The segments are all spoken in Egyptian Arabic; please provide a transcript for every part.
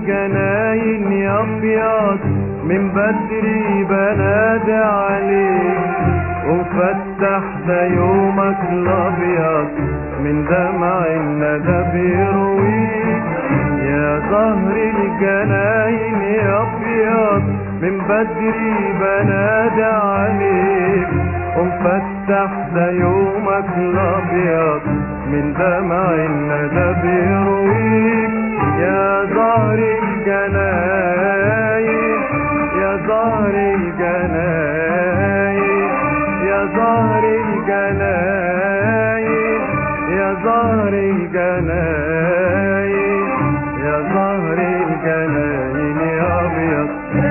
الجناين يا ابيض من بدري بنادي عليك وفتح ده يومك الابيض من دمع الندى بيرويك يا زهر الجناين يا ابيض من بدري بنادي عليك ومفتح ده يومك الابيض من دمع الندى بيرويك يا زهر الجناين يا زهر الجناين يا زهر الجناين يا زهر الجناين يا زهر الجناين يا ابيض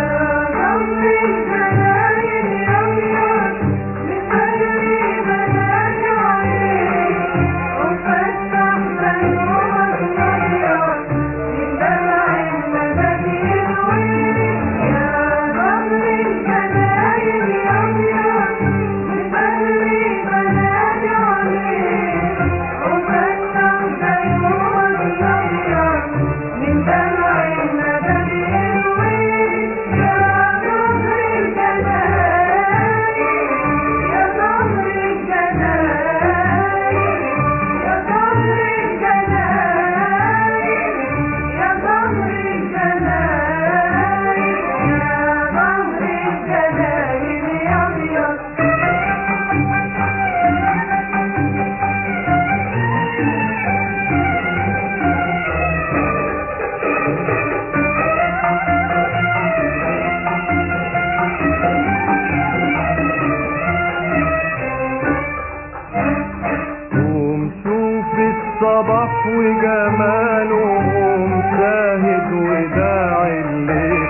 قوم شوف الصباح وجماله قوم شاهد وداعي الليل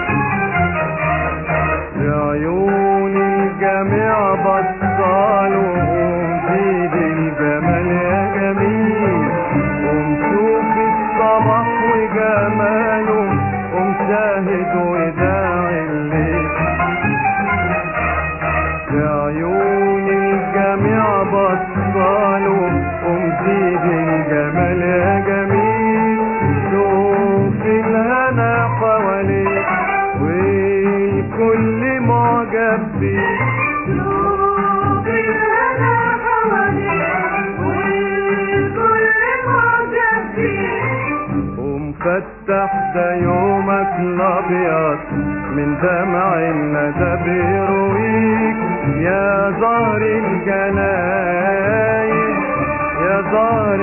بعيون الجميع بصاله قوم زيد الجمال يا جميل قوم شوف الصباح وجماله قوم شاهد وداعي الليل بعيون الجميع بصاله ومزيد الجمال يا جميل شوف الهنا حواليك والكل معجب بيك ومفتح ده يومك الابيض من دمع الندى بيرويك يا زهر الجناين يا زهر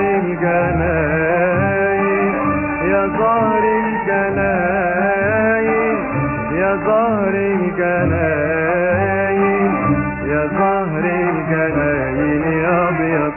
الجناين يا زهر الجناين يا زهر الجناين يا زهر الجناين يا ابيض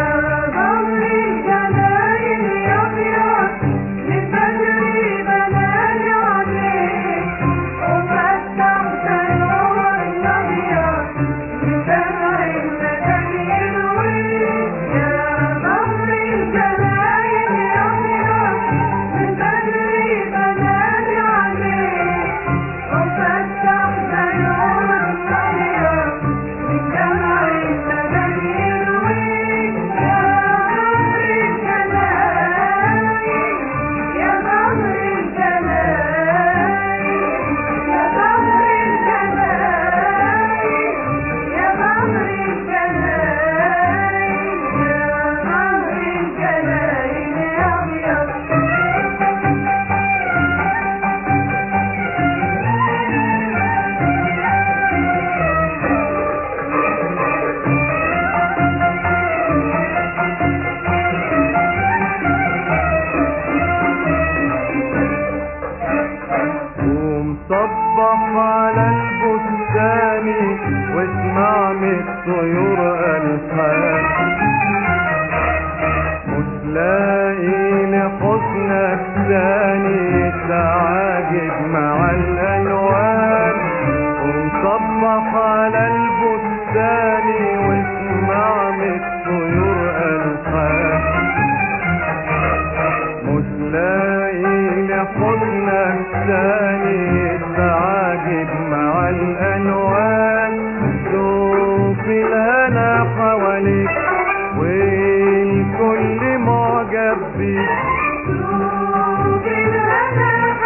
ومصبح على البستان واسمع من الطيور ألحان مش لاقي لحسنك ثاني تعاجب مع الألوان ومصبح على البستان واسمع من الطيور ألحان مش لاقي لحضنك تاني تعاجب مع الألوان شوف الهنا حواليك والكل معجب بيك شوف الهنا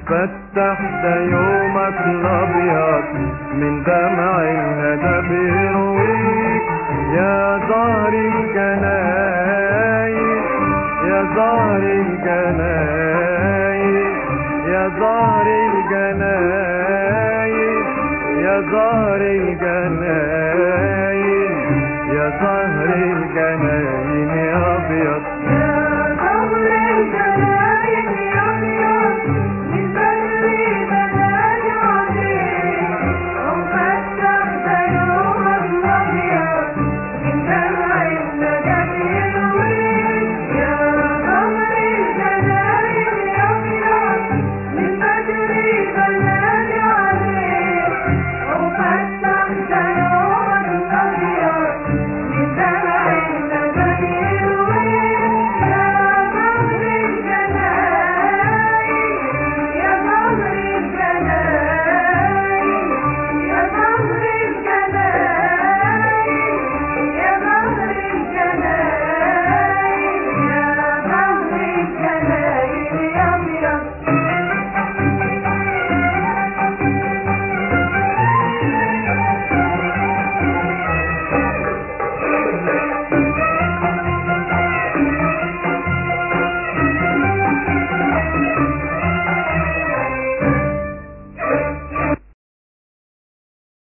فتح ده يومك الابيض من دمع الهدى بيرويك يا زهر الجناين يا زهر الجناين يا زهر الجناين يا زهر الجناين يا زهر الجناين يا ابيض